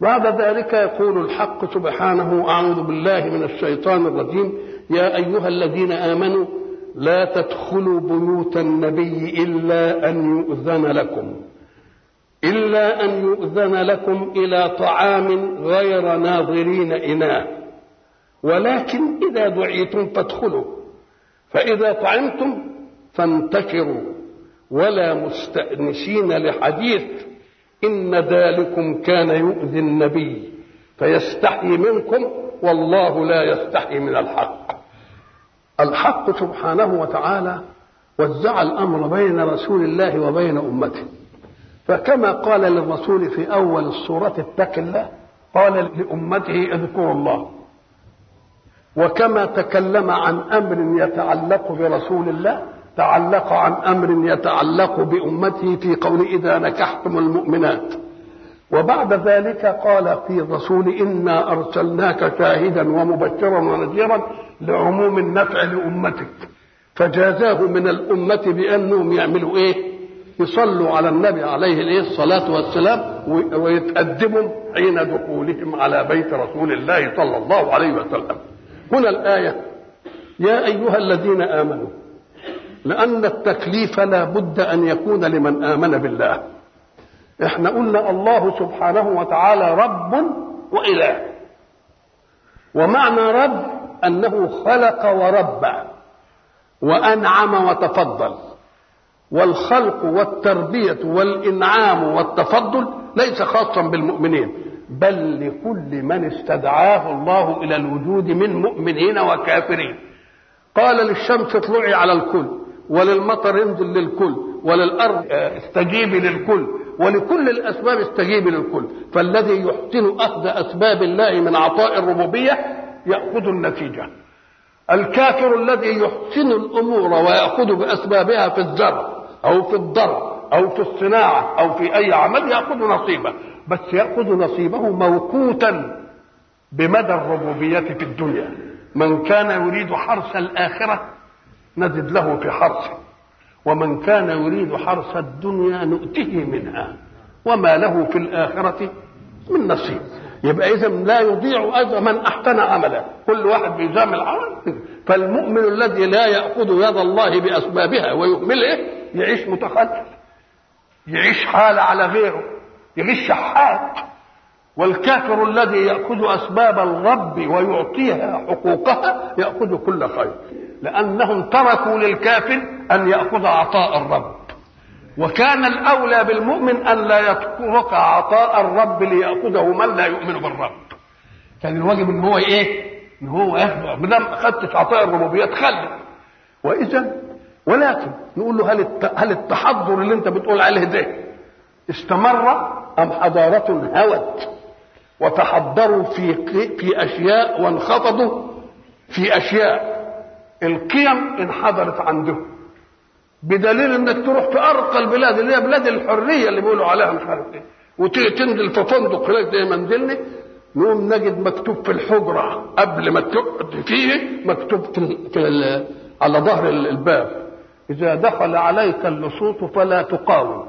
بعد ذلك يقول الحق سبحانه أعوذ بالله من الشيطان الرجيم يا أيها الذين آمنوا لا تدخلوا بيوت النبي إلا أن يؤذن لكم إلا أن يؤذن لكم إلى طعام غير ناظرين إناء ولكن إذا دعيتم فادخلوا فإذا طعمتم فانتشروا ولا مستأنسين لحديث إن ذلكم كان يؤذي النبي فيستحي منكم والله لا يستحي من الحق الحق سبحانه وتعالى وزع الأمر بين رسول الله وبين أمته فكما قال للرسول في أول السورة اتق الله قال لأمته اذكروا الله وكما تكلم عن أمر يتعلق برسول الله تعلق عن امر يتعلق بامته في قول اذا نكحتم المؤمنات وبعد ذلك قال في الرسول انا ارسلناك شاهدا ومبشرا ونذيرا لعموم النفع لامتك فجازاه من الامه بانهم يعملوا ايه يصلوا على النبي عليه الايه الصلاه والسلام ويتقدموا حين دخولهم على بيت رسول الله صلى الله عليه وسلم هنا الايه يا ايها الذين امنوا لأن التكليف لا بد أن يكون لمن آمن بالله احنا قلنا الله سبحانه وتعالى رب وإله ومعنى رب أنه خلق وربى وأنعم وتفضل والخلق والتربية والإنعام والتفضل ليس خاصا بالمؤمنين بل لكل من استدعاه الله إلى الوجود من مؤمنين وكافرين قال للشمس اطلعي على الكل وللمطر انزل للكل وللارض استجيبي للكل ولكل الاسباب استجيبي للكل فالذي يحسن اخذ اسباب الله من عطاء الربوبيه ياخذ النتيجه الكافر الذي يحسن الامور وياخذ باسبابها في الزرع او في الضرع او في الصناعه او في اي عمل ياخذ نصيبه بس ياخذ نصيبه موقوتا بمدى الربوبيه في الدنيا من كان يريد حرث الاخره نزد له في حرثه ومن كان يريد حرث الدنيا نؤته منها وما له في الآخرة من نصيب يبقى إذا لا يضيع أجر من أحسن عملا كل واحد بيزام العمل فالمؤمن الذي لا يأخذ يد الله بأسبابها ويهملها يعيش متخلف يعيش حال على غيره يعيش شحات والكافر الذي يأخذ أسباب الرب ويعطيها حقوقها يأخذ كل خير لأنهم تركوا للكافر أن يأخذ عطاء الرب وكان الأولى بالمؤمن أن لا يترك عطاء الرب ليأخذه من لا يؤمن بالرب كان الواجب ان هو ايه؟ ان هو ياخذ ما دام اخذت عطاء الربوبيه تخلف واذا ولكن نقول له هل هل التحضر اللي انت بتقول عليه ده استمر ام حضاره هوت وتحضروا في في اشياء وانخفضوا في اشياء القيم انحدرت عندهم بدليل انك تروح في ارقى البلاد اللي هي بلاد الحريه اللي بيقولوا عليها مش عارف ايه وتيجي تنزل في فندق هناك زي ما نزلنا نقوم نجد مكتوب في الحجره قبل ما تقعد فيه مكتوب في, ال في ال على ظهر الباب اذا دخل عليك اللصوص فلا تقاوم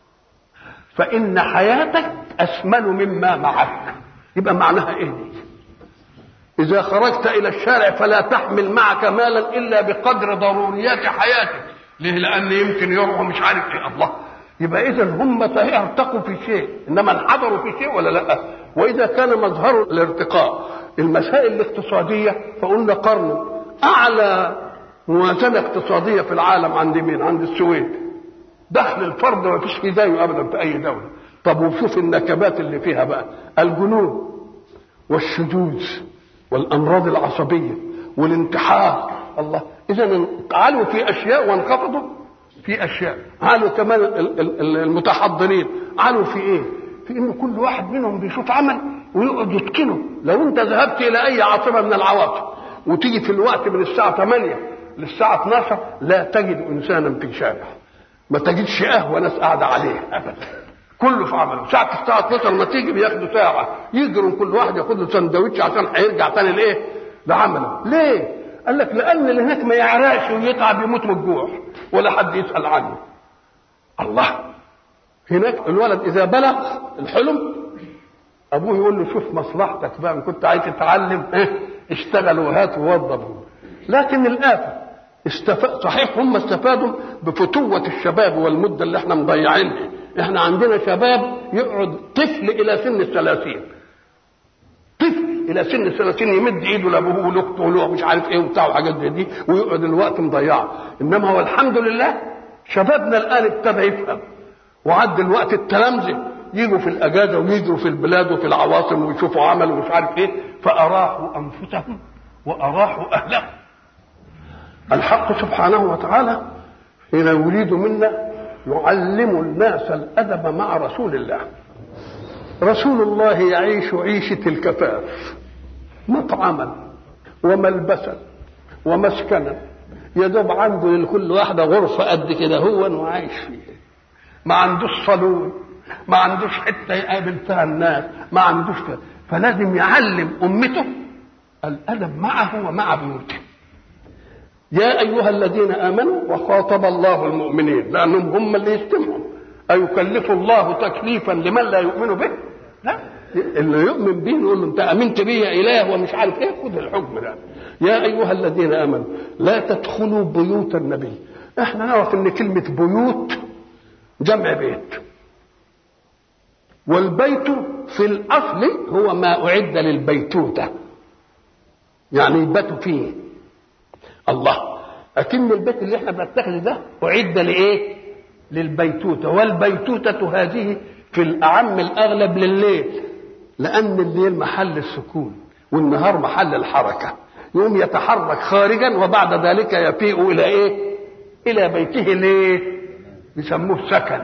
فان حياتك اسمن مما معك يبقى معناها ايه دي إذا خرجت إلى الشارع فلا تحمل معك مالا إلا بقدر ضروريات حياتك ليه؟ لأن يمكن يروحوا مش عارف إيه الله يبقى إذا هم صحيح ارتقوا في شيء إنما انحدروا في شيء ولا لا؟ وإذا كان مظهر الارتقاء المسائل الاقتصادية فقلنا قرن أعلى موازنة اقتصادية في العالم عند مين؟ عند السويد دخل الفرد ما فيش في زيه أبدا في أي دولة طب وشوف النكبات اللي فيها بقى الجنون والشذوذ والامراض العصبيه والانتحار الله اذا علوا في اشياء وانخفضوا في اشياء علوا كمان المتحضرين علوا في ايه في ان كل واحد منهم بيشوف عمل ويقعد يتقنه لو انت ذهبت الى اي عاصمه من العواصم وتيجي في الوقت من الساعه 8 للساعه 12 لا تجد انسانا في شارع ما تجدش قهوه ناس قاعده عليه ابدا كله في عمله ساعة الساعة 12 ما تيجي بياخدوا ساعة يجروا كل واحد ياخد له سندوتش عشان هيرجع تاني لايه؟ لعمله ليه؟ قال لك لأن اللي هناك ما يعرقش ويتعب يموت من الجوع ولا حد يسأل عنه الله هناك الولد إذا بلغ الحلم ابوه يقول له شوف مصلحتك بقى ان كنت عايز تتعلم إيه؟ اشتغل وهات ووظف لكن الآفة استف... صحيح هم استفادوا بفتوة الشباب والمدة اللي احنا مضيعينها احنا عندنا شباب يقعد طفل الى سن الثلاثين طفل الى سن الثلاثين يمد ايده لابوه ولاخته وله مش عارف ايه وبتاع وحاجات زي دي ويقعد الوقت مضيعه انما هو الحمد لله شبابنا الان ابتدى يفهم وعد الوقت التلامذه يجوا في الاجازه ويجروا في البلاد وفي العواصم ويشوفوا عمل ومش عارف ايه فاراحوا انفسهم واراحوا اهلهم الحق سبحانه وتعالى حين يريد منا يعلم الناس الادب مع رسول الله رسول الله يعيش عيشه الكفاف مطعما وملبسا ومسكنا يدوب عنده لكل واحده غرفه قد كده هو وعايش فيها ما عندوش صالون ما عندوش حته يقابل فيها الناس ما عندوش كده فلازم يعلم امته الادب معه ومع بيوته يا ايها الذين امنوا وخاطب الله المؤمنين لانهم هم اللي يستمعوا ايكلف الله تكليفا لمن لا يؤمن به لا اللي يؤمن به نقول له انت امنت بي يا اله ومش عارف ايه خذ الحكم ده يا ايها الذين امنوا لا تدخلوا بيوت النبي احنا نعرف ان كلمه بيوت جمع بيت والبيت في الاصل هو ما اعد للبيتوته يعني يباتوا فيه الله أكن البيت اللي احنا بنتخذه ده أعد لإيه؟ للبيتوتة والبيتوتة هذه في الأعم الأغلب لليل لأن الليل محل السكون والنهار محل الحركة يوم يتحرك خارجا وبعد ذلك يفيء إلى إيه؟ إلى بيته ليه؟ يسموه سكن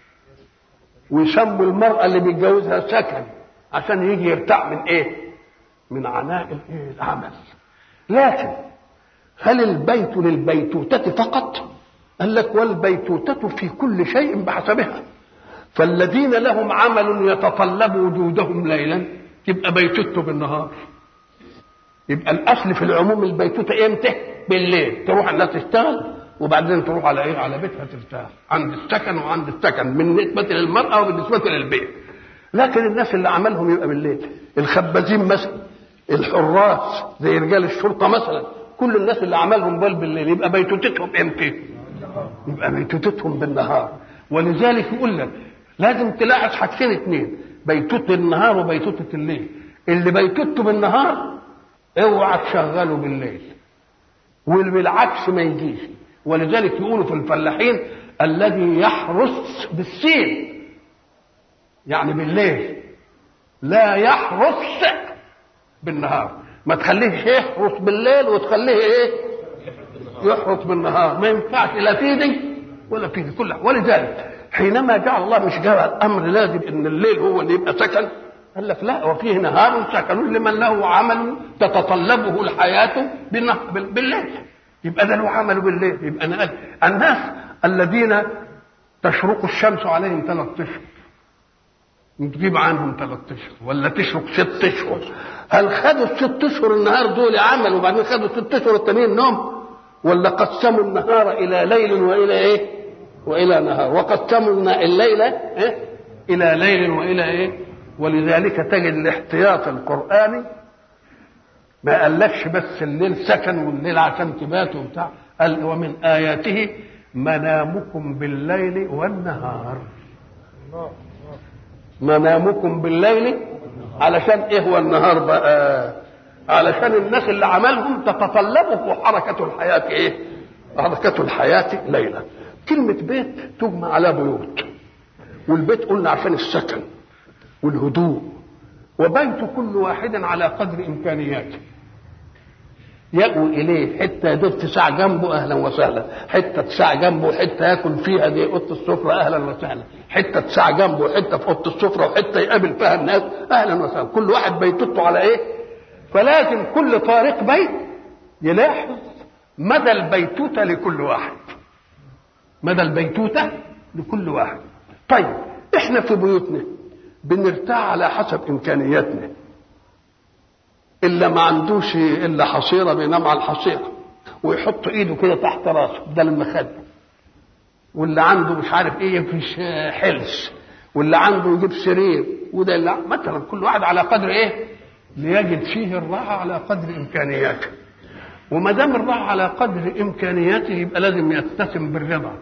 ويسموا المرأة اللي بيتجوزها سكن عشان يجي يرتاح من إيه؟ من عناء الإيه؟ العمل لكن هل البيت للبيتوتة فقط؟ قال لك والبيتوتة في كل شيء بحسبها فالذين لهم عمل يتطلب وجودهم ليلا يبقى بيتوته بالنهار يبقى الاصل في العموم البيتوته امتى؟ بالليل تروح الناس تشتغل وبعدين تروح على ايه؟ على بيتها ترتاح عند السكن وعند السكن بالنسبه للمراه وبالنسبه للبيت لكن الناس اللي عملهم يبقى بالليل الخبازين مثلا الحراس زي رجال الشرطه مثلا كل الناس اللي عملهم بال بالليل يبقى بيتوتتهم امتى؟ يبقى بيتوتتهم بالنهار ولذلك يقول لك لازم تلاحظ حاجتين اثنين بيتوت النهار وبيتوتة الليل اللي بيتوته بالنهار اوعى تشغله بالليل واللي بالعكس ما يجيش ولذلك يقولوا في الفلاحين الذي يحرس بالسين يعني بالليل لا يحرس بالنهار ما تخليهش يحرس بالليل وتخليه ايه يحرس بالنهار ما ينفعش لا في دي ولا في دي كلها ولذلك حينما جعل الله مش جعل الامر لازم ان الليل هو اللي يبقى سكن قال لك لا وفيه نهار سكن لمن له عمل تتطلبه الحياه بالليل يبقى ده له عمل بالليل يبقى انا قال الناس الذين تشرق الشمس عليهم ثلاث اشهر تجيب عنهم ثلاث اشهر ولا تشرق ست اشهر هل خدوا الست اشهر النهار دول عمل وبعدين خدوا الست اشهر التانيين نوم ولا قسموا النهار الى ليل والى ايه والى نهار وقسموا الليل إيه؟ الى ليل والى ايه ولذلك تجد الاحتياط القراني ما قالكش بس الليل سكن والليل عشان تبات وبتاع قال ومن اياته منامكم بالليل والنهار منامكم بالليل علشان ايه هو النهار بقى علشان الناس اللي عملهم تتطلبه حركة الحياة ايه حركة الحياة ليلا كلمة بيت تجمع على بيوت والبيت قلنا عشان السكن والهدوء وبيت كل واحد على قدر امكانياته يأوي إليه حتة يا دوب تسع جنبه أهلا وسهلا حتة تسع جنبه حتة ياكل فيها دي أوضة السفرة أهلا وسهلا حتة تسع جنبه حتة في أوضة السفرة وحتة يقابل فيها الناس أهلا وسهلا كل واحد بيتته على إيه فلازم كل طارق بيت يلاحظ مدى البيتوتة لكل واحد مدى البيتوتة لكل واحد طيب احنا في بيوتنا بنرتاح على حسب امكانياتنا الا ما عندوش الا حصيره بينام على الحصيره ويحط ايده كده تحت راسه ده المخده واللي عنده مش عارف ايه يفرش حلس واللي عنده يجيب سرير وده اللي مثلا كل واحد على قدر ايه ليجد فيه الراحه على قدر امكانياته وما دام الراحه على قدر امكانياته يبقى لازم يتسم بالرضا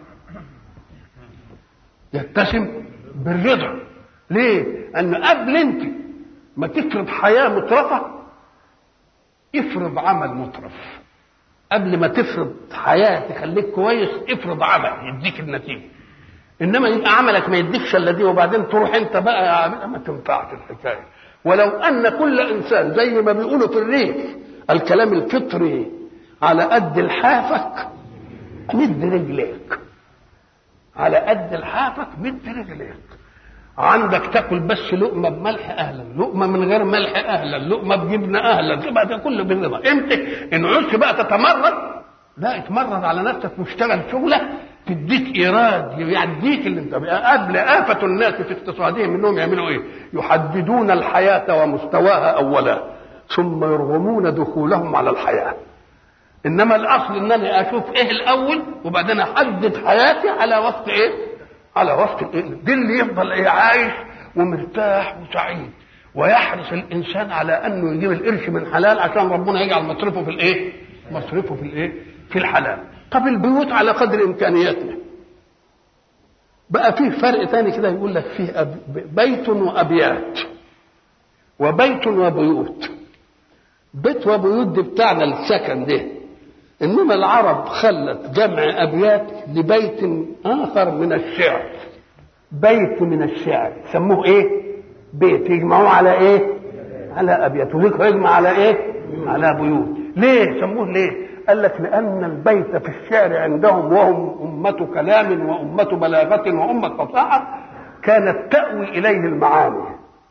يتسم بالرضا ليه؟ أن قبل أنت ما تفرض حياة مترفة افرض عمل مترف قبل ما تفرض حياة تخليك كويس افرض عمل يديك النتيجة إنما يبقى عملك ما يديكش إلا دي وبعدين تروح أنت بقى ما تنفعش الحكاية ولو أن كل إنسان زي ما بيقولوا في الريف الكلام الفطري على قد لحافك مد رجليك على قد لحافك مد رجليك عندك تاكل بس لقمه بملح اهلا لقمه من غير ملح اهلا لقمه بجبنه اهلا تبقى ده كله بالرضا امتى ان عدت بقى تتمرد لا اتمرد على نفسك واشتغل شغله تديك ايراد يعديك اللي انت قبل آفة الناس في اقتصادهم انهم يعملوا ايه؟ يحددون الحياة ومستواها اولا ثم يرغمون دخولهم على الحياة. انما الاصل انني اشوف ايه الاول وبعدين احدد حياتي على وفق ايه؟ على وفق الايه؟ دي اللي يفضل ايه عايش ومرتاح وسعيد ويحرص الانسان على انه يجيب القرش من حلال عشان ربنا يجعل مصرفه في الايه؟ مصرفه في الايه؟ في الحلال. طب البيوت على قدر امكانياتنا. بقى فيه فرق ثاني كده يقول لك فيه أب... بيت وابيات وبيت وبيوت. بيت وبيوت دي بتاعنا السكن ده انما العرب خلت جمع ابيات لبيت اخر من الشعر بيت من الشعر سموه ايه بيت يجمعوه على ايه على ابيات وذكر يجمع على ايه على بيوت ليه سموه ليه قال لك لان البيت في الشعر عندهم وهم امه كلام وامه بلاغه وامه فصاحه كانت تاوي اليه المعاني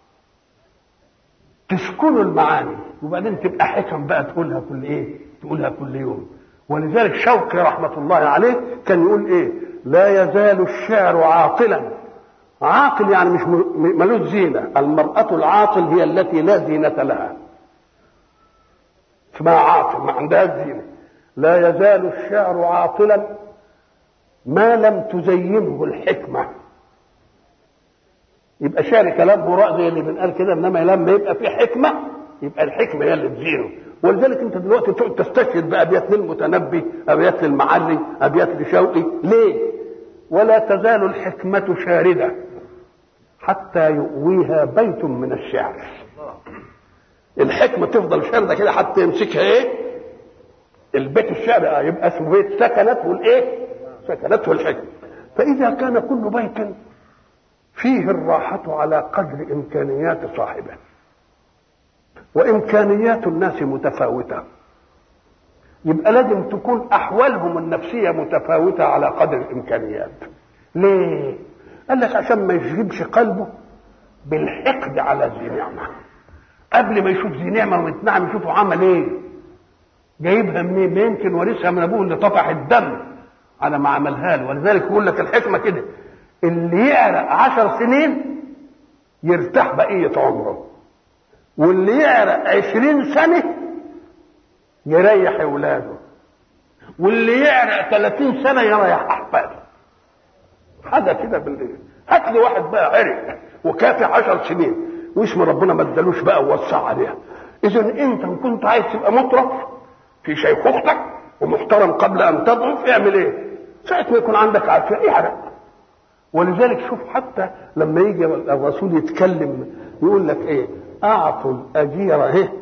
تسكن المعاني وبعدين تبقى حكم بقى تقولها كل ايه تقولها كل يوم ولذلك شوقي رحمة الله عليه كان يقول ايه لا يزال الشعر عاطلا عاقل يعني مش ملوش زينة المرأة العاطل هي التي لا زينة لها اسمها عاطل ما عندها زينة لا يزال الشعر عاطلا ما لم تزينه الحكمة يبقى شعر كلام براء زي اللي بنقال كده انما لما يبقى في حكمة يبقى الحكمة هي اللي تزينه ولذلك انت دلوقتي تقعد تستشهد بابيات للمتنبي ابيات للمعلي ابيات لشوقي ليه ولا تزال الحكمه شارده حتى يؤويها بيت من الشعر الحكمه تفضل شارده كده حتى يمسكها ايه البيت الشعر يبقى اسمه بيت سكنته الايه سكنته الحكمه فاذا كان كل بيت فيه الراحه على قدر امكانيات صاحبه وامكانيات الناس متفاوته يبقى لازم تكون احوالهم النفسيه متفاوته على قدر الامكانيات ليه قال لك عشان ما يشغبش قلبه بالحقد على ذي نعمه قبل ما يشوف ذي نعمه ويتنعم يشوفه عمل ايه جايبها منين ما يمكن ورثها من ابوه اللي طفح الدم على ما عملها له ولذلك يقول لك الحكمه كده اللي يعرق عشر سنين يرتاح بقيه عمره واللي يعرق عشرين سنة يريح اولاده واللي يعرق ثلاثين سنة يريح احفاده حاجة كده بالليل هات لي واحد بقى عرق وكافي عشر سنين واسم ربنا ما ادالوش بقى ووسع عليها اذا انت ان كنت عايز تبقى مطرف في شيخوختك ومحترم قبل ان تضعف اعمل ايه ساعة ما يكون عندك عافية احرق ولذلك شوف حتى لما يجي الرسول يتكلم يقول لك ايه اعطوا الاجير ايه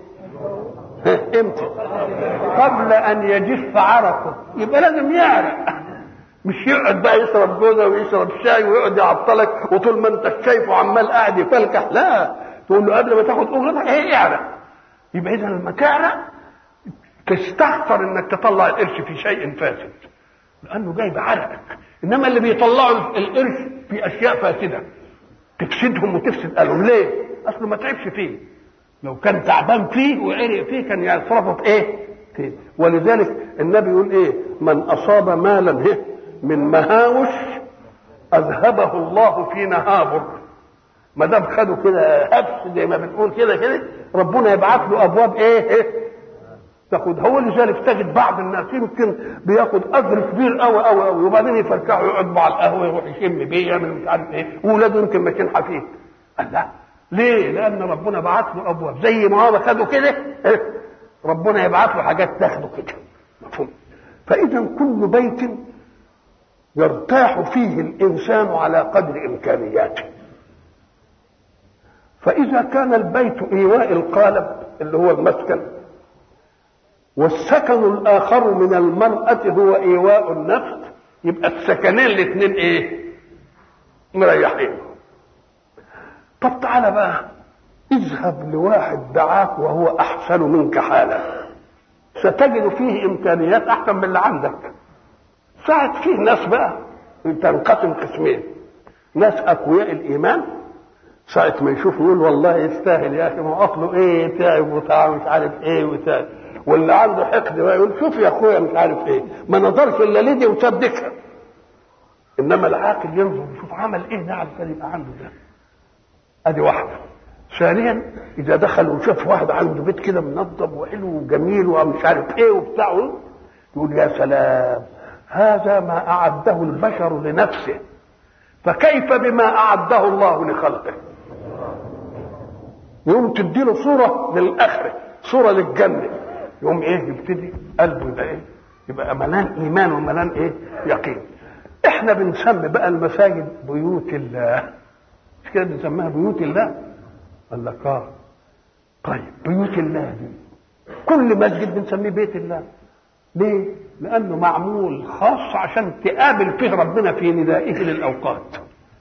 امتى قبل ان يجف عرقه يبقى لازم يعرق مش يقعد بقى يشرب جوزه ويشرب شاي ويقعد يعطلك وطول ما انت شايفه عمال قاعد يفلكح لا تقول له قبل ما تاخد اجرتك ايه اعرق يبقى اذا لما تعرق تستغفر انك تطلع القرش في شيء فاسد لانه جايب عرقك انما اللي بيطلعوا القرش في اشياء فاسده تفسدهم وتفسد قالوا ليه؟ اصله ما تعبش فيه لو كان تعبان فيه وعرق فيه كان يصرفه في ايه؟ فيه ولذلك النبي يقول ايه؟ من اصاب مالا هه من مهاوش اذهبه الله في نهابر ما دام خدوا كده هبس زي ما بنقول كده كده ربنا يبعث له ابواب ايه؟ إيه؟ تاخد هو لذلك تجد بعض الناس يمكن بياخد اجر كبير قوي قوي قوي وبعدين يفركعوا يقعدوا على القهوه يروح يشم بيه يعمل مش عارف ايه واولاده يمكن ماشيين حفيد قال لا ليه؟ لان ربنا بعت له ابواب زي ما هو خده كده إيه؟ ربنا يبعت له حاجات تاخده كده مفهوم فاذا كل بيت يرتاح فيه الانسان على قدر امكانياته فاذا كان البيت ايواء القالب اللي هو المسكن والسكن الاخر من المراه هو ايواء النفس يبقى السكنين الاثنين ايه مريحين طب تعالى بقى اذهب لواحد دعاك وهو احسن منك حالا ستجد فيه امكانيات احسن من اللي عندك ساعة فيه ناس بقى تنقسم قسمين ناس اقوياء الايمان ساعة ما يشوف يقول والله يستاهل يا اخي ما هو اصله ايه تعب وتعب مش عارف ايه وتعب واللي عنده حقد بقى يقول شوف يا اخويا مش عارف ايه ما نظرش الا لدي وصدقها انما العاقل ينظر يشوف عمل ايه ده علشان يبقى عنده ده ادي واحده ثانيا اذا دخل وشاف واحد عنده بيت كده منظم وحلو وجميل ومش عارف ايه وبتاع يقول يا سلام هذا ما اعده البشر لنفسه فكيف بما اعده الله لخلقه يوم تديله صوره للاخره صوره للجنه يوم ايه يبتدي قلبه يبقى ايه يبقى ملان ايمان وملان ايه يقين احنا بنسمي بقى المساجد بيوت الله مش كده بنسميها بيوت الله قال لك اه طيب بيوت الله دي كل مسجد بنسميه بيت الله ليه؟ لأنه معمول خاص عشان تقابل فيه ربنا في ندائه للأوقات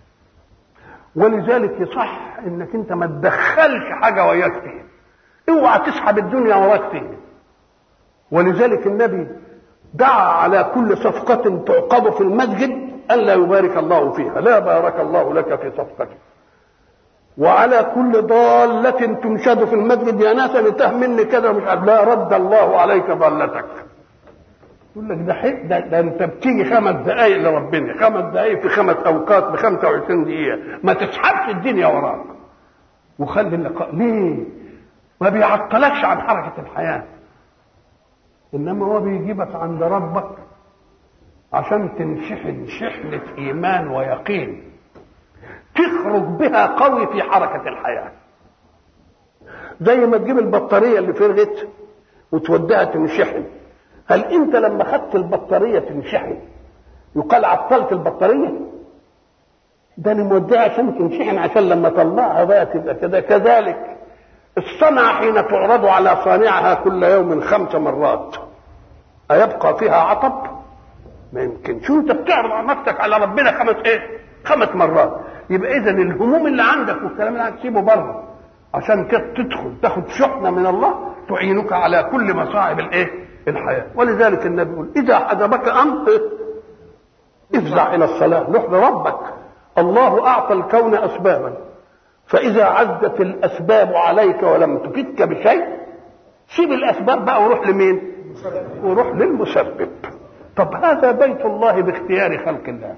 ولذلك يصح انك انت ما تدخلش حاجه وياك فيه اوعى تسحب الدنيا وراك فيه ولذلك النبي دعا على كل صفقة تعقد في المسجد ألا يبارك الله فيها لا بارك الله لك في صفقتك وعلى كل ضالة تنشد في المسجد يا ناس انتهى مني كذا مش عارف لا رد الله عليك ضالتك يقول لك ده حق ده, ده انت بتيجي خمس دقائق لربنا خمس دقائق في خمس اوقات ب 25 دقيقه ما تسحبش الدنيا وراك وخلي اللقاء ليه؟ ما بيعطلكش عن حركه الحياه انما هو بيجيبك عند ربك عشان تنشحن شحنه ايمان ويقين تخرج بها قوي في حركه الحياه زي ما تجيب البطاريه اللي فرغت وتوديها تنشحن هل انت لما خدت البطاريه تنشحن يقال عطلت البطاريه ده انا موديها عشان تنشحن عشان لما طلعها بقى تبقى كده كذلك الصنعة حين تعرض على صانعها كل يوم خمس مرات أيبقى فيها عطب؟ ما يمكن شو انت بتعرض على نفسك على ربنا خمس ايه؟ خمس مرات يبقى اذا الهموم اللي عندك والكلام اللي عندك سيبه بره عشان تدخل تاخد شحنه من الله تعينك على كل مصاعب الايه؟ الحياه ولذلك النبي يقول اذا حجبك امر افزع الى الصلاه روح لربك الله اعطى الكون اسبابا فاذا عزت الاسباب عليك ولم تفدك بشيء سيب الاسباب بقى وروح لمين وروح للمسبب طب هذا بيت الله باختيار خلق الله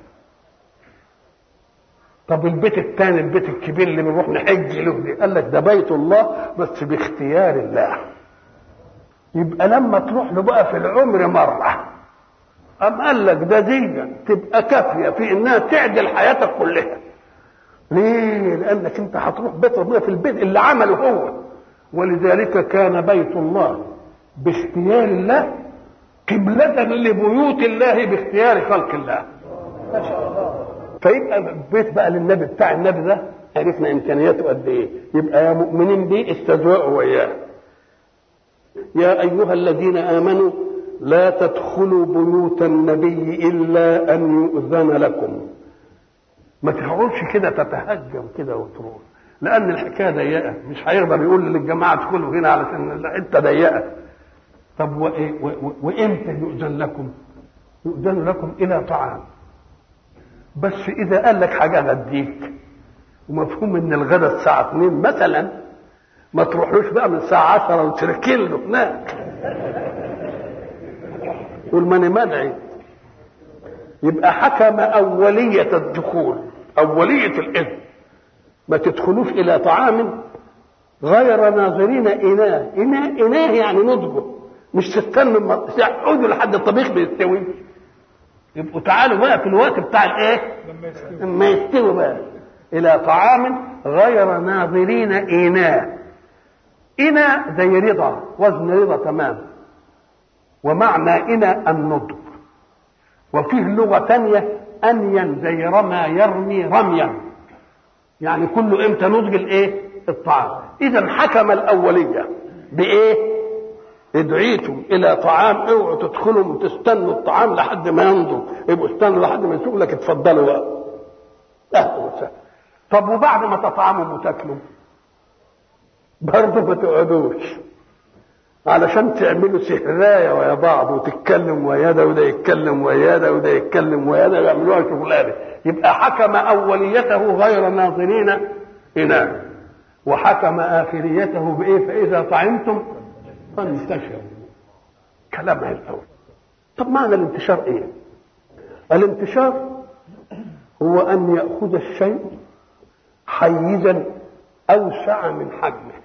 طب البيت الثاني البيت الكبير اللي بنروح نحج له دي قال لك ده بيت الله بس باختيار الله يبقى لما تروح له بقى في العمر مره أم قال لك ده دي تبقى كافيه في انها تعدل حياتك كلها ليه؟ لأنك أنت هتروح بيت ربنا في البيت اللي عمله هو ولذلك كان بيت الله باختيار الله قبلة لبيوت الله باختيار خلق الله ما شاء الله فيبقى بيت بقى للنبي بتاع النبي ده عرفنا امكانياته قد ايه يبقى يا مؤمنين بيه استزوأوا وياه يا ايها الذين امنوا لا تدخلوا بيوت النبي الا ان يؤذن لكم ما تقعدش كده تتهجم كده وتروح لان الحكايه ضيقه مش هيقدر يقول للجماعه ادخلوا هنا علشان الحته ضيقه طب وإيه وامتى يؤذن لكم؟ يؤذن لكم الى طعام بس اذا قال لك حاجه غديك ومفهوم ان الغدا الساعه 2 مثلا ما تروحلوش بقى من الساعه 10 وتركن له هناك يقول ماني مدعي يبقى حكم أولية الدخول أولية الإذن ما تدخلوش إلى طعام غير ناظرين إناه إناه, إناه يعني نضجه مش تستنوا تقعدوا لحد الطبيخ بيستوي يبقوا تعالوا بقى في الوقت بتاع الايه لما يستوي بقى الى طعام غير ناظرين اناء إنا زي رضا وزن رضا تمام ومعنى إنا النضج وفيه لغة تانية أنيا زي رمى يرمي رميا يعني كله امتى نضج الايه الطعام اذا حكم الاوليه بايه ادعيتم الى طعام اوعوا تدخلوا وتستنوا الطعام لحد ما ينضج يبقوا استنوا لحد ما يسوق لك اتفضلوا بقى اهلا وسهلا طب وبعد ما تطعموا وتاكلوا برضه ما تقعدوش علشان تعملوا سهراية ويا بعض وتتكلم ويا ده وده يتكلم ويا ده وده يتكلم ويا ده يعملوها شغلانه يبقى حكم اوليته غير ناظرين اناء وحكم اخريته بايه فاذا طعمتم فانتشروا كلام الاول طب معنى الانتشار ايه الانتشار هو ان ياخذ الشيء حيزا اوسع من حجمه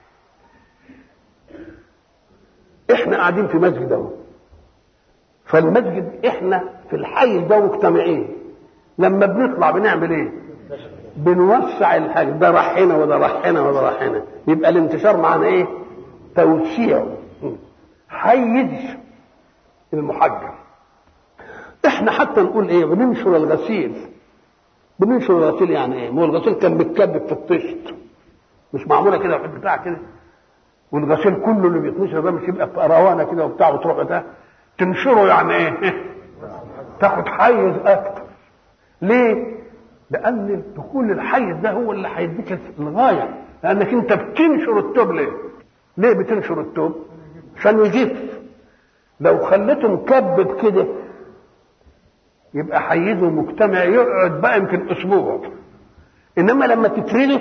احنا قاعدين في مسجد اهو فالمسجد احنا في الحي ده مجتمعين لما بنطلع بنعمل ايه بنوسع الحاجة ده راح هنا وده راح هنا وده راح هنا يبقى الانتشار معنا ايه توسيع حيز المحجم احنا حتى نقول ايه بننشر الغسيل بننشر الغسيل يعني ايه ما هو الغسيل كان بيتكبب في الطشت مش معموله كده في بتاع كده والغسيل كله اللي بيتنشر ده مش يبقى في روانه كده وبتاع وتروح ده تنشره يعني ايه تاخد حيز اكتر ليه لان دخول الحيز ده هو اللي هيديك الغايه لانك انت بتنشر التوب ليه ليه بتنشر التوب عشان يجف لو خليته مكبب كده يبقى حيزه مجتمع يقعد بقى يمكن اسبوع انما لما تفرده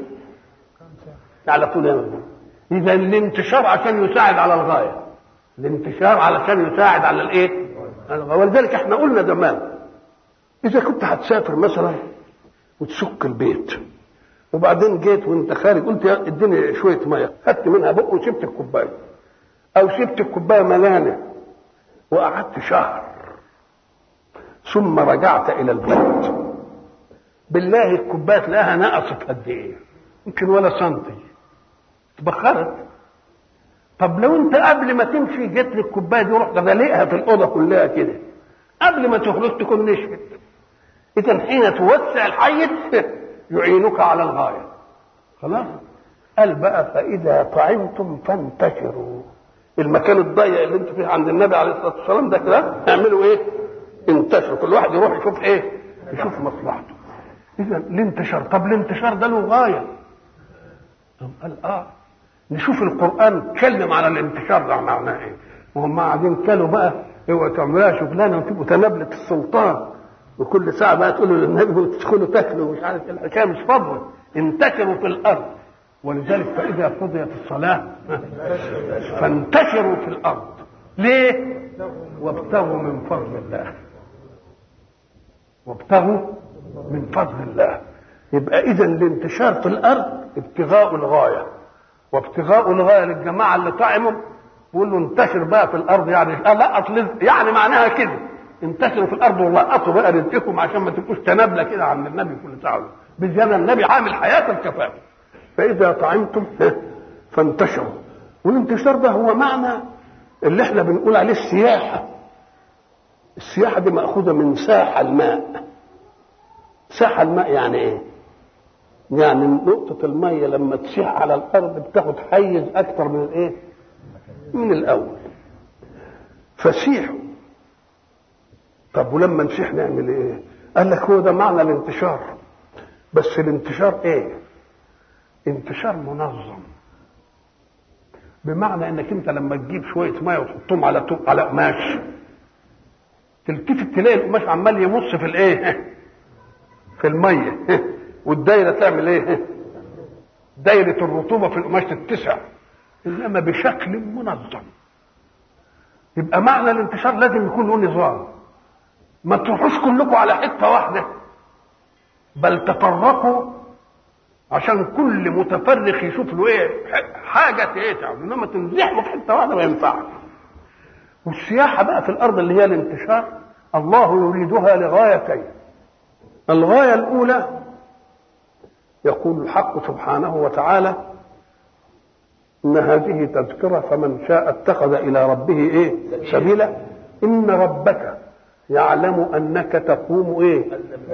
على طول يعمل اذا الانتشار عشان يساعد على الغايه الانتشار علشان يساعد على الايه ولذلك احنا قلنا زمان اذا كنت هتسافر مثلا وتشك البيت وبعدين جيت وانت خارج قلت اديني شويه ميه خدت منها بق وسبت الكوبايه او سبت الكوبايه ملانه وقعدت شهر ثم رجعت الى البيت بالله الكوبايه تلاقيها نقصت قد ايه يمكن ولا سنتي اتبخرت طب لو انت قبل ما تمشي جت لي الكوبايه دي ورحت غلقها في الاوضه كلها كده قبل ما تخرج تكون نشفت اذا حين توسع الحيز يعينك على الغايه خلاص قال بقى فاذا طعمتم فانتشروا المكان الضيق اللي انت فيه عند النبي عليه الصلاه والسلام ده كده اعملوا ايه انتشروا كل واحد يروح يشوف ايه يشوف مصلحته اذا الانتشار طب الانتشار ده له غايه طب قال اه نشوف القران اتكلم على الانتشار ده معناه ايه وهم قاعدين كانوا بقى اوعوا تعملوها شغلانه وتبقوا تنابله السلطان وكل ساعه بقى تقولوا للنبي وتدخلوا تاكلوا ومش عارف الحكايه مش فضل انتشروا في الارض ولذلك فاذا قضيت الصلاه فانتشروا في الارض ليه وابتغوا من فضل الله وابتغوا من فضل الله يبقى اذا الانتشار في الارض ابتغاء الغايه وابتغاء الغايه للجماعه اللي طعموا بيقول له انتشر بقى في الارض يعني لقط يعني معناها كده انتشروا في الارض ولقطوا بقى رزقكم عشان ما تبقوش تنابله كده عن النبي كل ساعه بالزياده النبي عامل حياه الكفاف فاذا طعمتم فانتشروا والانتشار ده هو معنى اللي احنا بنقول عليه السياحه السياحه دي ماخوذه من ساحه الماء ساحه الماء يعني ايه يعني نقطة المية لما تسيح على الأرض بتاخد حيز أكثر من الإيه؟ من الأول. فسيحوا. طب ولما نسيح نعمل إيه؟ قال لك هو ده معنى الانتشار. بس الانتشار إيه؟ انتشار منظم. بمعنى انك انت لما تجيب شويه ميه وتحطهم على طوب على قماش تلتفت تلاقي القماش عمال يمص في الايه؟ في الميه والدايره تعمل ايه؟ دايره الرطوبه في القماش تتسع انما بشكل منظم يبقى معنى الانتشار لازم يكون له نظام ما تروحوش كلكم على حته واحده بل تفرقوا عشان كل متفرق يشوف له ايه حاجه ايه تعمل انما تنزحوا في حته واحده ما ينفعش والسياحة بقى في الأرض اللي هي الانتشار الله يريدها لغايتين الغاية الأولى يقول الحق سبحانه وتعالى إن هذه تذكرة فمن شاء اتخذ إلى ربه إيه سبيلا إن ربك يعلم أنك تقوم إيه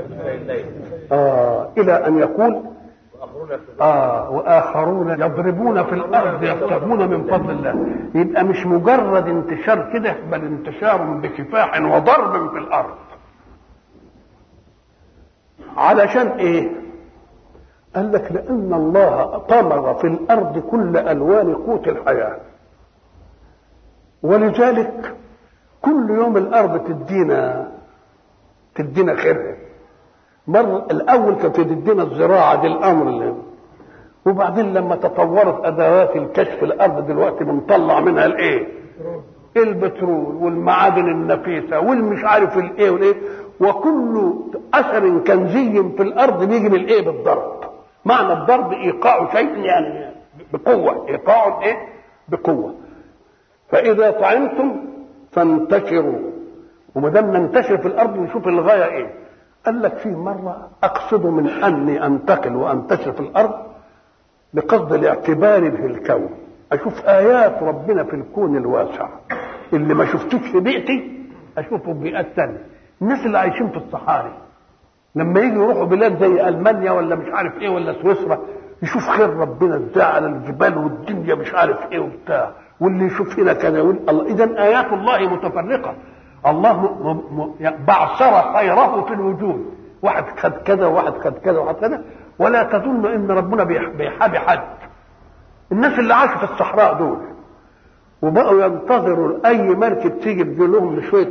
آه إلى أن يقول آه وآخرون يضربون في الأرض يبتغون من فضل الله يبقى مش مجرد انتشار كده بل انتشار بكفاح وضرب في الأرض علشان إيه قال لك لأن الله طمر في الأرض كل ألوان قوت الحياة ولذلك كل يوم الأرض تدينا تدينا خيرها مرة الأول كانت تدينا الزراعة دي الأمر اللي وبعدين لما تطورت أدوات الكشف الأرض دلوقتي بنطلع منها الإيه؟ البترول والمعادن النفيسة والمش عارف الإيه والإيه وكل أثر كنزي في الأرض بيجي من الإيه بالضرب معنى الضرب ايقاع شيء يعني بقوه ايقاع ايه بقوه فاذا طعمتم فانتشروا وما دام ننتشر في الارض نشوف الغايه ايه قال لك في مره اقصد من اني انتقل وانتشر في الارض بقصد الاعتبار في الكون اشوف ايات ربنا في الكون الواسع اللي ما شفتوش في بيئتي اشوفه في بيئات ثانيه الناس اللي عايشين في الصحاري لما يجي يروحوا بلاد زي المانيا ولا مش عارف ايه ولا سويسرا يشوف خير ربنا ازاي على الجبال والدنيا مش عارف ايه وبتاع واللي يشوف هنا كذا الله اذا ايات الله متفرقه الله م... م... بعثر خيره في الوجود واحد خد كذا وواحد خد كذا وواحد كذا ولا تظن ان ربنا بيحابي حد الناس اللي عاشوا في الصحراء دول وبقوا ينتظروا اي مركب تيجي تجيب لهم شويه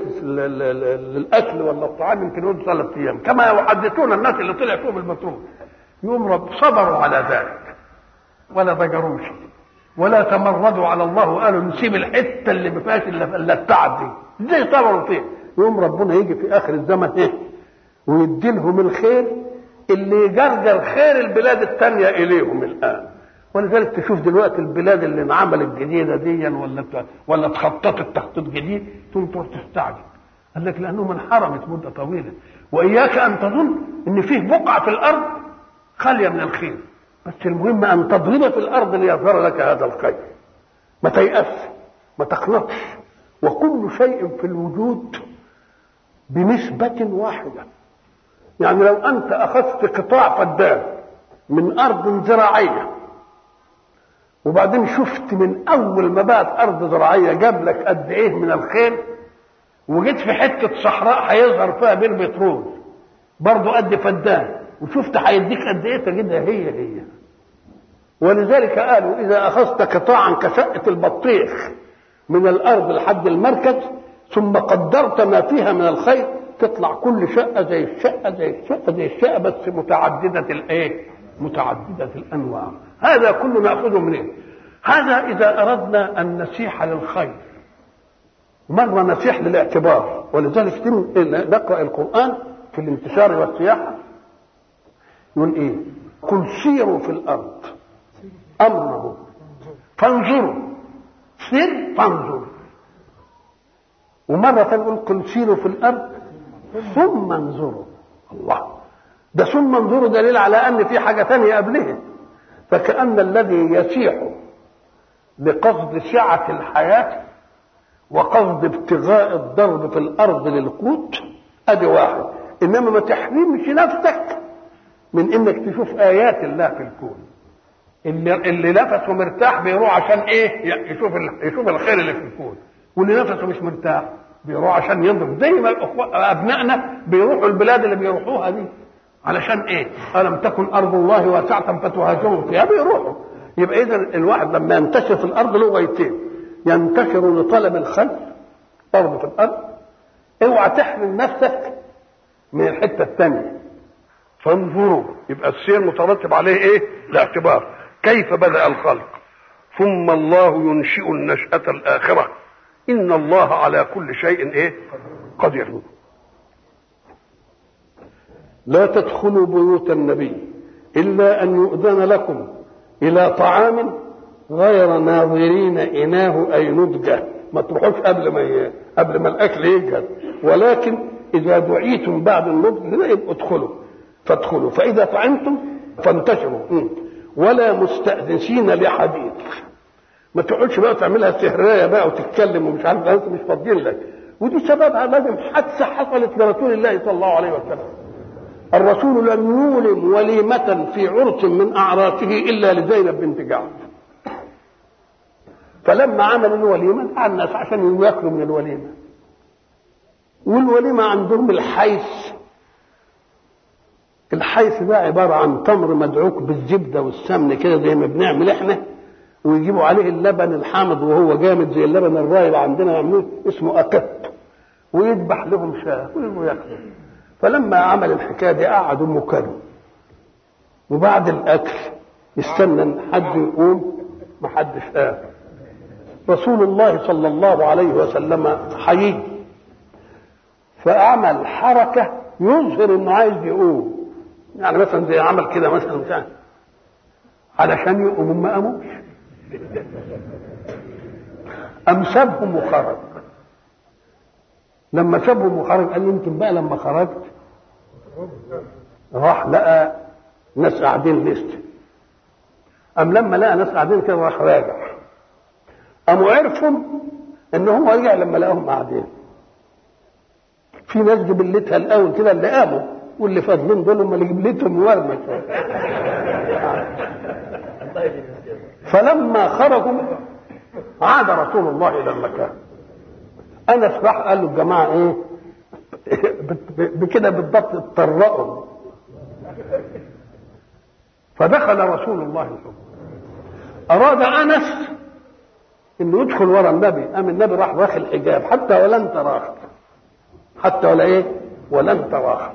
الاكل ولا الطعام يمكن يقعدوا ثلاث ايام كما يحدثون الناس اللي طلع فيهم البترول يوم رب صبروا على ذلك ولا ضجروش ولا تمردوا على الله وقالوا نسيب الحته اللي ما فيهاش الا التعب دي ازاي صبروا فيه يوم ربنا يجي في اخر الزمن ايه ويدي لهم الخير اللي يجرجر خير البلاد الثانيه اليهم الان ولذلك تشوف دلوقتي البلاد اللي انعملت جديده دي ولا ولا اتخططت تخطيط جديد ثم تروح تستعجب قال لك لانهم انحرمت مده طويله واياك ان تظن ان فيه بقعه في الارض خاليه من الخير بس المهم ان تضرب في الارض ليظهر لك هذا الخير ما تيأس ما تقنطش وكل شيء في الوجود بنسبة واحدة يعني لو أنت أخذت قطاع فدان من أرض زراعية وبعدين شفت من اول ما بقت ارض زراعيه جاب لك قد ايه من الخير وجيت في حته صحراء هيظهر فيها بير بترول برضه قد فدان وشفت هيديك قد ايه تجدها هي هي ولذلك قالوا اذا اخذت قطاعا كشقه البطيخ من الارض لحد المركز ثم قدرت ما فيها من الخير تطلع كل شقه زي الشقه زي الشقه زي الشقه بس متعدده الايه؟ متعدده الانواع هذا كله ناخذه منين هذا اذا اردنا ان نسيح للخير مره نسيح للاعتبار ولذلك نقرا القران في الانتشار والسياحه يقول ايه قل سيروا في الارض امره فانظروا سر فانظروا ومره تقول قل سيروا في الارض ثم انظروا الله ده ثم انظروا دليل على ان في حاجه ثانيه قبلها فكأن الذي يسيح بقصد سعة الحياة وقصد ابتغاء الضرب في الأرض للقوت أدي واحد إنما ما تحرمش نفسك من إنك تشوف آيات الله في الكون اللي, اللي نفسه مرتاح بيروح عشان إيه يشوف يشوف الخير اللي في الكون واللي نفسه مش مرتاح بيروح عشان ينظر زي ما أبنائنا بيروحوا البلاد اللي بيروحوها دي علشان ايه؟ الم تكن ارض الله واسعه فتهاجروا فيها بيروحوا يبقى اذا الواحد لما ينتشر في الارض له غايتين ينتشر لطلب الخير برضه في الارض اوعى تحرم نفسك من الحته الثانيه فانظروا يبقى السير مترتب عليه ايه؟ الاعتبار كيف بدا الخلق ثم الله ينشئ النشأة الآخرة إن الله على كل شيء إيه؟ قدير لا تدخلوا بيوت النبي إلا أن يؤذن لكم إلى طعام غير ناظرين إناه أي نضجه ما تروحوش قبل ما ي... قبل ما الاكل يجهز ولكن اذا دعيتم بعد النضج كده يبقوا ادخلوا فادخلوا فاذا طعمتم فانتشروا م. ولا مستأنسين لحديث ما تقعدش بقى تعملها سهرية بقى وتتكلم ومش عارف انت مش فاضيين لك ودي سببها لازم حادثة حصلت لرسول الله صلى الله عليه وسلم الرسول لم يولم وليمة في عرس من أعراسه إلا لزينب بنت جعفر فلما عمل الوليمة دعا الناس عشان ياكلوا من الوليمة والوليمة عندهم الحيث الحيث ده عبارة عن تمر مدعوك بالزبدة والسمن كده زي ما بنعمل احنا ويجيبوا عليه اللبن الحامض وهو جامد زي اللبن الراي اللي عندنا يعملوه اسمه أكت ويذبح لهم شاه ويجوا ياكلوا فلما عمل الحكايه دي قعدوا مكانوا وبعد الاكل يستنى ان حد يقوم ما حدش قام رسول الله صلى الله عليه وسلم حيي فعمل حركه يظهر انه عايز يقوم يعني مثلا زي عمل كده مثلا كان علشان يقوموا ما قاموش أم سابهم وخرج لما سابهم وخرج قال يمكن بقى لما خرجت راح لقى ناس قاعدين لسه أم لما لقى ناس قاعدين كده راح راجع قاموا عرفوا إن هو رجع لما لقاهم قاعدين في ناس جبلتها الأول كده اللي قاموا واللي فاضلين دول هم اللي جبلتهم ورمة فلما خرجوا عاد رسول الله إلى المكان انس راح قال له الجماعه ايه بكده بالضبط اتطرقوا فدخل رسول الله الحكم اراد انس انه يدخل ورا النبي قام النبي راح واخد الحجاب حتى ولن تراخر حتى ولا ايه ولن تراخر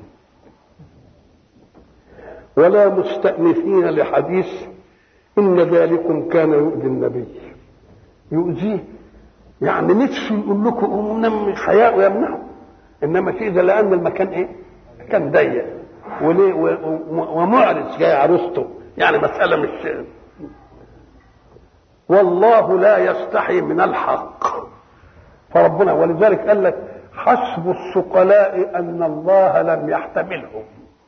ولا مستأنسين لحديث إن ذلكم كان يؤذي النبي يؤذيه يعني نفسه يقول لكم قوموا نم حياء ويمنعوا انما شيء ده لان المكان ايه؟ كان ضيق وليه ومعرس جاي عروسته يعني مساله مش والله لا يستحي من الحق فربنا ولذلك قال لك حسب الثقلاء ان الله لم يحتملهم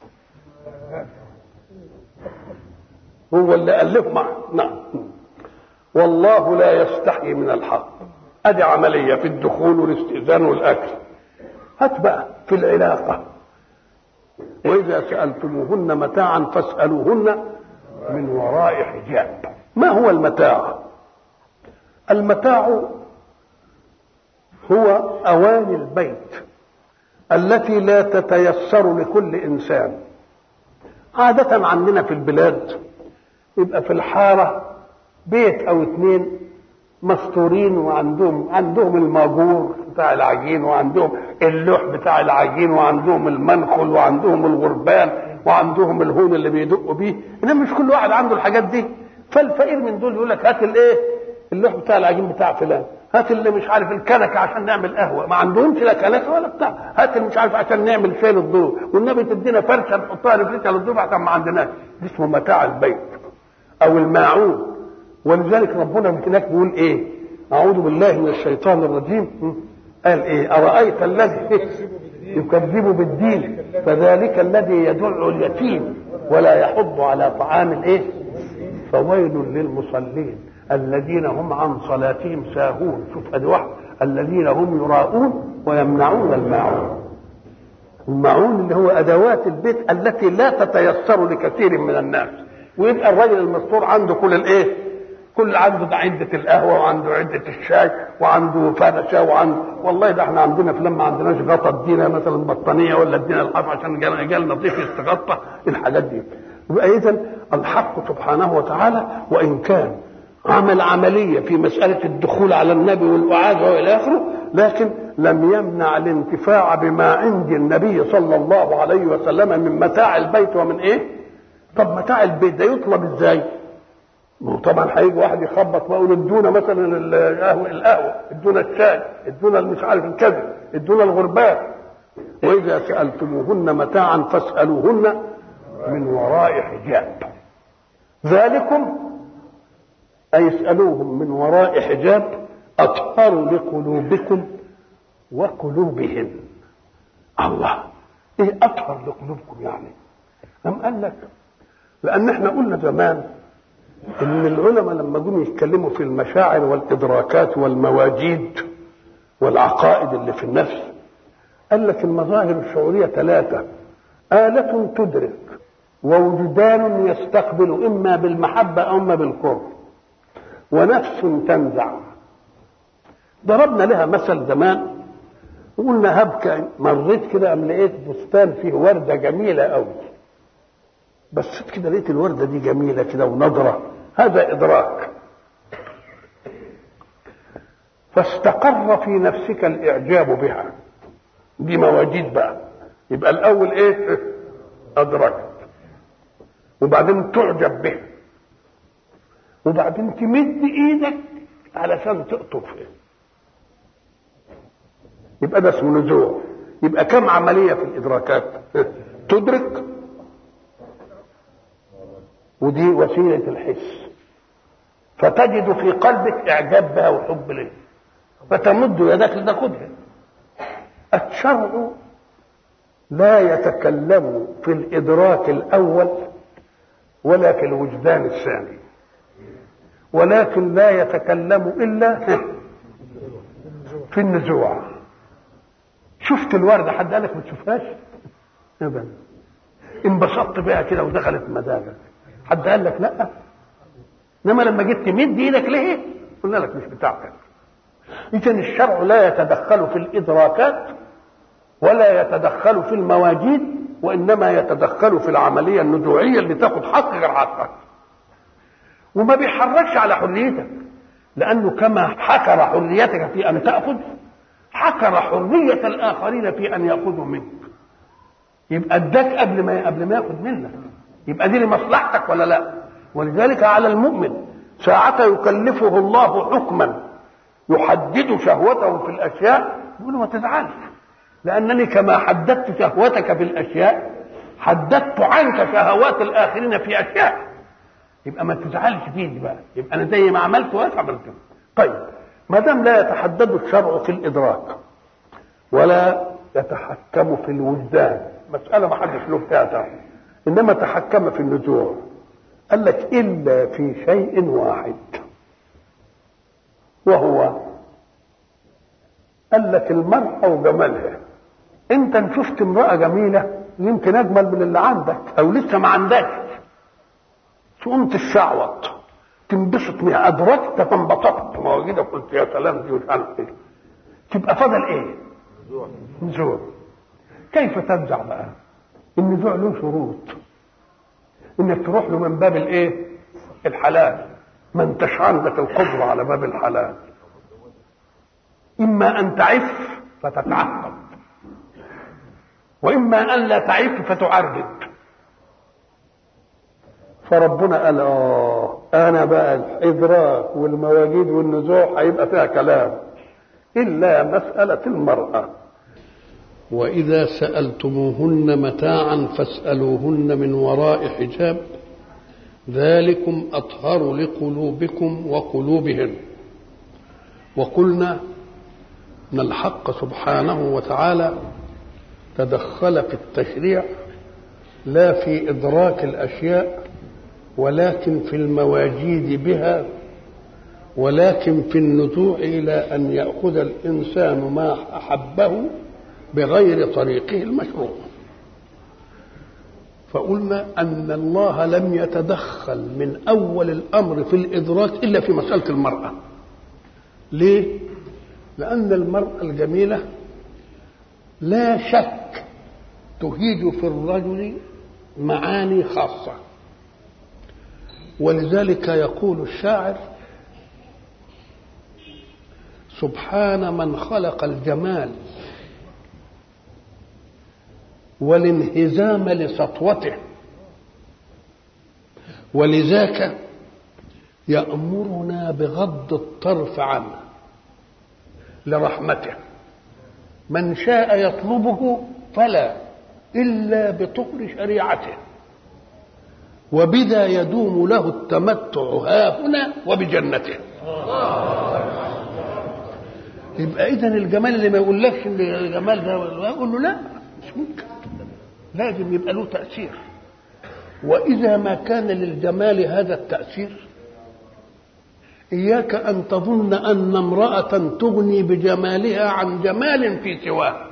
هو اللي الفهم نعم والله لا يستحي من الحق ادي عمليه في الدخول والاستئذان والاكل هات بقى في العلاقه واذا سالتموهن متاعا فاسالوهن من وراء حجاب ما هو المتاع المتاع هو اواني البيت التي لا تتيسر لكل انسان عاده عندنا في البلاد يبقى في الحاره بيت او اتنين مستورين وعندهم عندهم الماجور بتاع العجين وعندهم اللوح بتاع العجين وعندهم المنخل وعندهم الغربان وعندهم الهون اللي بيدقوا بيه انما مش كل واحد عنده الحاجات دي فالفقير من دول يقول لك هات الايه اللوح بتاع العجين بتاع فلان هات اللي مش عارف الكنكه عشان نعمل قهوه ما عندهمش لا كنكه ولا بتاع هات اللي مش عارف عشان نعمل شاي للضيوف والنبي تدينا فرشه نحطها نفرشها للضيوف عشان ما عندناش دي اسمه متاع البيت او الماعون ولذلك ربنا من هناك بيقول ايه اعوذ بالله من الشيطان الرجيم قال ايه ارايت الذي يكذب بالدين فذلك الذي يدع اليتيم ولا يحض على طعام الايه فويل للمصلين الذين هم عن صلاتهم ساهون شوف ادي واحد الذين هم يراءون ويمنعون الماعون الماعون اللي هو ادوات البيت التي لا تتيسر لكثير من الناس ويبقى الرجل المستور عنده كل الايه كل عنده عدة القهوة وعنده عدة الشاي وعنده فرشة وعنده والله ده احنا عندنا في لما عندناش غطا ادينا مثلا بطانية ولا ادينا الحف عشان رجال نظيف يستغطى الحاجات دي يبقى اذا الحق سبحانه وتعالى وان كان عمل عملية في مسألة الدخول على النبي والإعاذة وإلى آخره لكن لم يمنع الانتفاع بما عند النبي صلى الله عليه وسلم من متاع البيت ومن إيه؟ طب متاع البيت ده يطلب إزاي؟ ما هو طبعا هيجي واحد يخبط ويقول ادونا مثلا القهوه القهوه ادونا الشاي ادونا مش عارف الكذب ادونا الغربان واذا سالتموهن متاعا فاسالوهن من وراء حجاب ذلكم اي اسالوهم من وراء حجاب أطهر لقلوبكم وقلوبهم الله ايه اطهر لقلوبكم يعني أم قال لك لان احنا قلنا زمان ان العلماء لما جم يتكلموا في المشاعر والادراكات والمواجيد والعقائد اللي في النفس قال لك المظاهر الشعوريه ثلاثه آلة تدرك ووجدان يستقبل إما بالمحبة أو إما بالكره ونفس تنزع ضربنا لها مثل زمان وقلنا هبك مريت كده أم لقيت بستان فيه وردة جميلة أوي بصيت كده لقيت الوردة دي جميلة كده ونضرة هذا إدراك فاستقر في نفسك الإعجاب بها دي مواجيد بقى يبقى الأول إيه أدركت وبعدين تعجب به وبعدين تمد ايدك علشان تقطف يبقى ده اسمه نزوع يبقى كم عمليه في الادراكات تدرك ودي وسيله الحس فتجد في قلبك اعجاب بها وحب لها فتمد يدك لتاخذها الشرع لا يتكلم في الادراك الاول ولا في الوجدان الثاني ولكن لا يتكلم الا في النزوع شفت الورده حد قالك ما تشوفهاش ابدا انبسطت بها كده ودخلت مزاجك حد قال لك لا انما لما جيت تمد ايدك ليه قلنا لك مش بتاعتك اذا الشرع لا يتدخل في الادراكات ولا يتدخل في المواجيد وانما يتدخل في العمليه النزوعيه اللي تاخد حق غير حقك وما بيحركش على حريتك لانه كما حكر حريتك في ان تاخذ حكر حريه الاخرين في ان ياخذوا منك يبقى اداك قبل ما قبل ما ياخذ منك يبقى دي لمصلحتك ولا لا ولذلك على المؤمن ساعة يكلفه الله حكما يحدد شهوته في الاشياء يقول له ما تزعلش لانني كما حددت شهوتك في الاشياء حددت عنك شهوات الاخرين في اشياء يبقى ما تزعلش دي بقى يبقى انا زي ما عملت وافعل طيب ما دام لا يتحدد الشرع في الادراك ولا يتحكم في الوجدان مساله ما حدش له فيها انما تحكم في النزوع قال لك الا في شيء واحد وهو قال لك المرأة وجمالها انت ان شفت امرأة جميلة يمكن اجمل من اللي عندك او لسه ما عندكش تقوم تشعوط تنبسط منها ادركت فانبسطت مواجدك قلت يا سلام دي وش عارف ايه تبقى فضل ايه؟ نزوع كيف تنزع بقى؟ النزوع له شروط انك تروح له من باب الايه؟ الحلال ما انتش عندك القدره على باب الحلال اما ان تعف فتتعقب واما ان لا تعف فتعرض فربنا قال اه انا بقى الادراك والمواجيد والنزوع هيبقى فيها كلام الا مساله المراه واذا سالتموهن متاعا فاسالوهن من وراء حجاب ذلكم اطهر لقلوبكم وقلوبهن وقلنا ان الحق سبحانه وتعالى تدخل في التشريع لا في ادراك الاشياء ولكن في المواجيد بها ولكن في النزوع الى ان ياخذ الانسان ما احبه بغير طريقه المشروع فقلنا ان الله لم يتدخل من اول الامر في الادراك الا في مساله المراه ليه لان المراه الجميله لا شك تهيج في الرجل معاني خاصه ولذلك يقول الشاعر سبحان من خلق الجمال والانهزام لسطوته ولذاك يأمرنا بغض الطرف عنه لرحمته من شاء يطلبه فلا إلا بطهر شريعته وبذا يدوم له التمتع ها هنا وبجنته يبقى اذا الجمال اللي ما يقولكش ان الجمال ده يقول له لا مش ممكن لازم يبقى له تاثير واذا ما كان للجمال هذا التاثير اياك ان تظن ان امراه تغني بجمالها عن جمال في سواه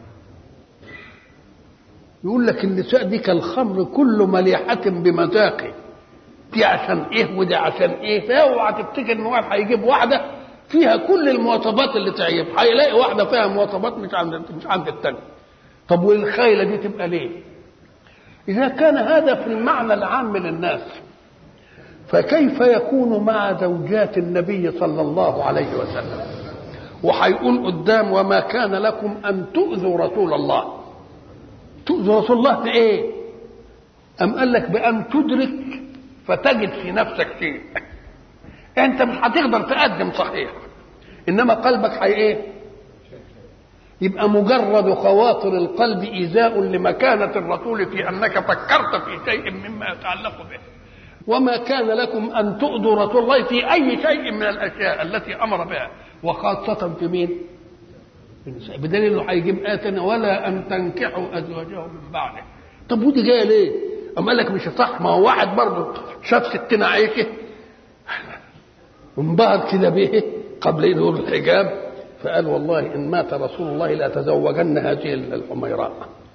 يقول لك النساء دي كالخمر كل مليحة بمذاقه دي عشان ايه ودي عشان ايه فاوعى تفتكر ان واحد هيجيب واحده فيها كل المواصفات اللي تعجب هيلاقي واحده فيها مواصفات مش عند مش عند الثانيه طب والخيله دي تبقى ليه اذا كان هذا في المعنى العام للناس فكيف يكون مع زوجات النبي صلى الله عليه وسلم وهيقول قدام وما كان لكم ان تؤذوا رسول الله تؤذوا رسول الله بايه ام قال لك بان تدرك فتجد في نفسك شيء انت مش هتقدر تقدم صحيح انما قلبك هي ايه يبقى مجرد خواطر القلب ايذاء لمكانه الرسول في انك فكرت في شيء مما يتعلق به وما كان لكم ان تؤذوا رسول الله في اي شيء من الاشياء التي امر بها وخاصه في مين في النساء بدليل انه هيجيب اتنا ولا ان تنكحوا ازواجه من بعده طب ودي جايه ليه أم قال لك مش صح ما هو واحد برضه شاف ستنا عائشة وانبهر كده به قبل يدور الحجاب فقال والله إن مات رسول الله لأتزوجن هذه الحميراء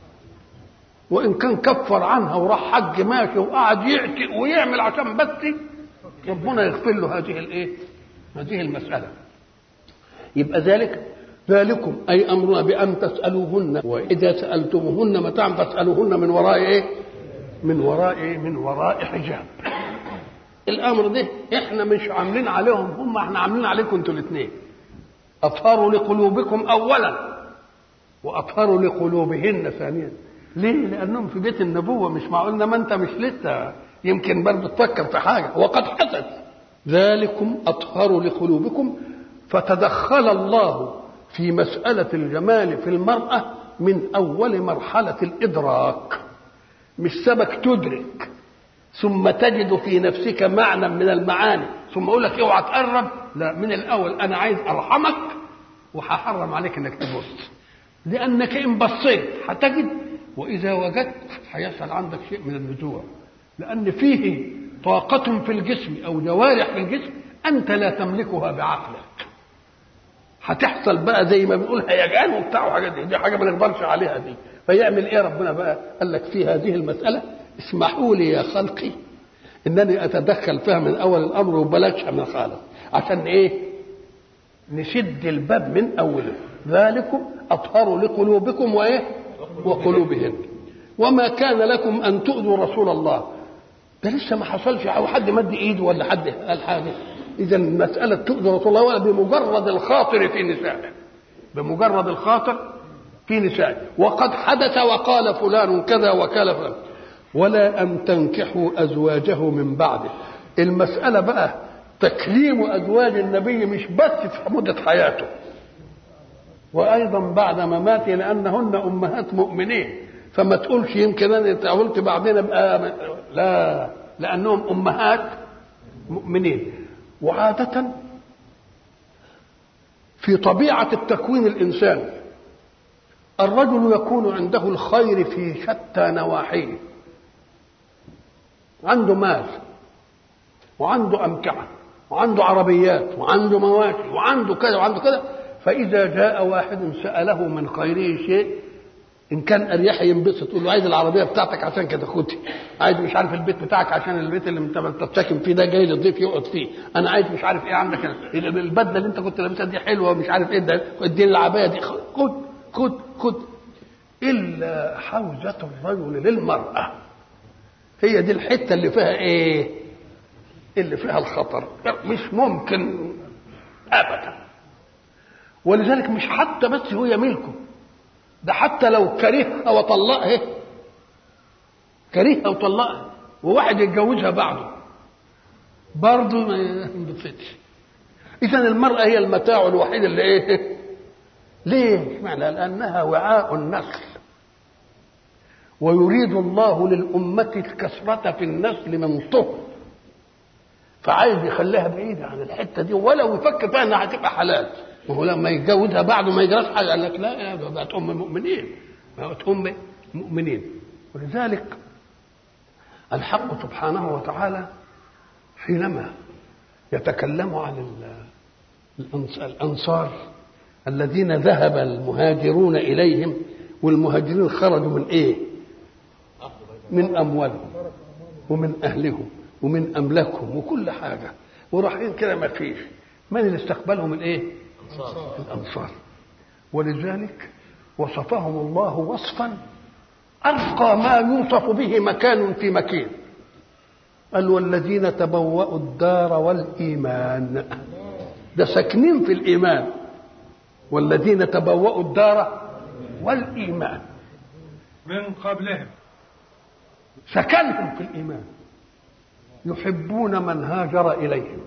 وإن كان كفر عنها وراح حج ماشي وقعد يعتق ويعمل عشان بس ربنا يغفر له هذه الايه؟ هذه المسألة يبقى ذلك ذلكم أي أمرنا بأن تسألوهن وإذا سألتموهن متاعا فاسألوهن من وراء إيه؟ من وراء من وراء حجاب الامر ده احنا مش عاملين عليهم هم احنا عاملين عليكم انتوا الاثنين اطهروا لقلوبكم اولا واطهروا لقلوبهن ثانيا ليه لانهم في بيت النبوه مش معقول ما انت مش لسه يمكن برضه تفكر في حاجه وقد حدث ذلكم اطهر لقلوبكم فتدخل الله في مساله الجمال في المراه من اول مرحله الادراك مش سبك تدرك ثم تجد في نفسك معنى من المعاني ثم اقول لك اوعى تقرب لا من الاول انا عايز ارحمك وهحرم عليك انك تبص لانك ان بصيت هتجد واذا وجدت هيحصل عندك شيء من النزوع لان فيه طاقة في الجسم او جوارح في الجسم انت لا تملكها بعقلك هتحصل بقى زي ما بنقول هيجان وبتاع وحاجات دي دي حاجه ما نقدرش عليها دي فيعمل ايه ربنا بقى قال لك في هذه المساله اسمحوا لي يا خلقي انني اتدخل فيها من اول الامر وبلاش من خالص عشان ايه نشد الباب من اوله ذلكم اطهر لقلوبكم وايه وقلوبهم وما كان لكم ان تؤذوا رسول الله ده لسه ما حصلش او حد مد ايده ولا حد قال حاجه اذا مساله تؤذي رسول الله ولا بمجرد الخاطر في نسائه بمجرد الخاطر في نسائه وقد حدث وقال فلان كذا وكال فلان ولا أن تنكحوا أزواجه من بعده المسألة بقى تكريم أزواج النبي مش بس في مدة حياته وأيضا بعد مماته لأنهن أمهات مؤمنين فما تقولش يمكن أنا قلت بعدين أبقى لا لأنهم أمهات مؤمنين وعادة في طبيعة التكوين الإنساني الرجل يكون عنده الخير في شتى نواحيه عنده مال وعنده أمتعة وعنده عربيات وعنده مواشي وعنده كذا وعنده كذا فإذا جاء واحد سأله من خيره شيء إن كان أريح ينبسط تقول له عايز العربية بتاعتك عشان كده خدها عايز مش عارف البيت بتاعك عشان البيت اللي انت بتتسكن فيه ده جاي للضيف يقعد فيه انا عايز مش عارف ايه عندك البدله اللي انت كنت لابسها دي حلوه مش عارف ايه ده اديني العبايه دي خد خد خد الا حوزه الرجل للمراه هي دي الحته اللي فيها ايه اللي فيها الخطر مش ممكن ابدا ولذلك مش حتى بس هي ملكه ده حتى لو كرهها وطلقها كرهها وطلقها وواحد يتجوزها بعده برضه ما ينبسطش اذا المراه هي المتاع الوحيد اللي ايه ليه معنى لانها وعاء النسل ويريد الله للأمة الكثرة في النسل من طهر فعايز يخليها بعيدة عن الحتة دي ولو يفكر فيها انها هتبقى حلال وهو لما يتجوزها بعد ما يجراش حاجه قال لك لا يا بقت ام المؤمنين بقت ام المؤمنين ولذلك الحق سبحانه وتعالى حينما يتكلم عن الانصار الذين ذهب المهاجرون اليهم والمهاجرين خرجوا من ايه من اموالهم ومن اهلهم ومن املاكهم وكل حاجه ورايحين كده ما فيش من اللي استقبلهم الايه الانصار ولذلك وصفهم الله وصفا ارقى ما يوصف به مكان في مكين قال والذين تبوأوا الدار والإيمان ده ساكنين في الإيمان والذين تبوأوا الدار والإيمان من قبلهم سكنهم في الإيمان يحبون من هاجر إليهم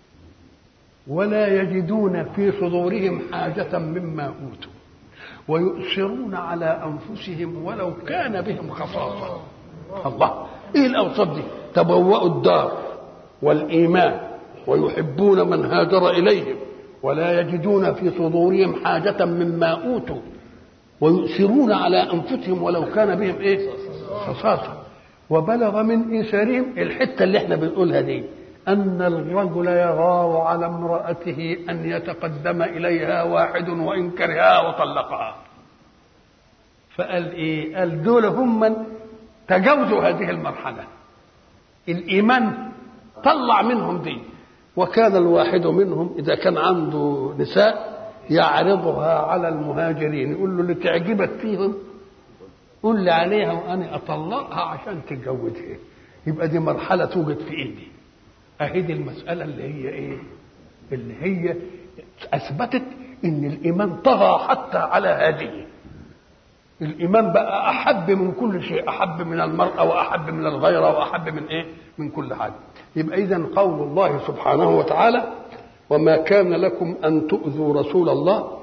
ولا يجدون في صدورهم حاجة مما أوتوا ويؤثرون على أنفسهم ولو كان بهم خصاصة الله إيه الأوصاف دي تبوأوا الدار والإيمان ويحبون من هاجر إليهم ولا يجدون في صدورهم حاجة مما أوتوا ويؤثرون على أنفسهم ولو كان بهم إيه خصاصة وبلغ من إيثارهم الحتة اللي احنا بنقولها دي أن الرجل يغار على امرأته أن يتقدم إليها واحد وإن كرهها وطلقها فقال إيه قال دول هم من تجاوزوا هذه المرحلة الإيمان طلع منهم دي وكان الواحد منهم إذا كان عنده نساء يعرضها على المهاجرين يقول له اللي تعجبك فيهم قول لي عليها وأنا أطلقها عشان تتجوزها يبقى دي مرحلة توجد في إيدي أهي دي المسألة اللي هي إيه اللي هي أثبتت إن الإيمان طغى حتى على هذه الإيمان بقى أحب من كل شيء أحب من المرأة وأحب من الغيرة وأحب من إيه من كل حاجة يبقى إذا قول الله سبحانه وتعالى وما كان لكم أن تؤذوا رسول الله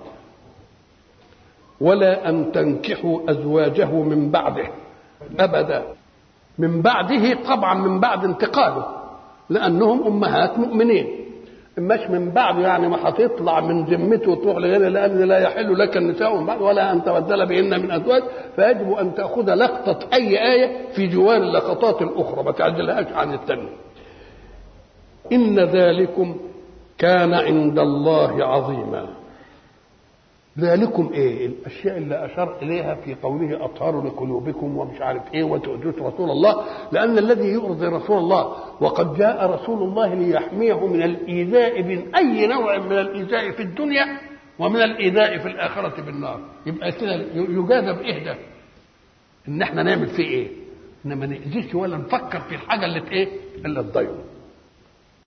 ولا أن تنكحوا أزواجه من بعده أبدا من بعده طبعا من بعد انتقاله لأنهم أمهات مؤمنين مش من بعد يعني ما هتطلع من ذمته وتروح لغيره لان لا يحل لك النساء من بعد ولا ان تبدل بهن من ازواج فيجب ان تاخذ لقطه اي ايه في جوار اللقطات الاخرى ما تعدلهاش عن الثانيه. ان ذلكم كان عند الله عظيما. ذلكم ايه؟ الاشياء اللي اشار اليها في قوله اطهر لقلوبكم ومش عارف ايه وتؤذون رسول الله لان الذي يؤذي رسول الله وقد جاء رسول الله ليحميه من الايذاء من اي نوع من الايذاء في الدنيا ومن الايذاء في الاخره بالنار يبقى كده يجازى بايه ده؟ ان احنا نعمل فيه ايه؟ انما ناذيش ولا نفكر في الحاجه اللي ايه؟ اللي تضيعه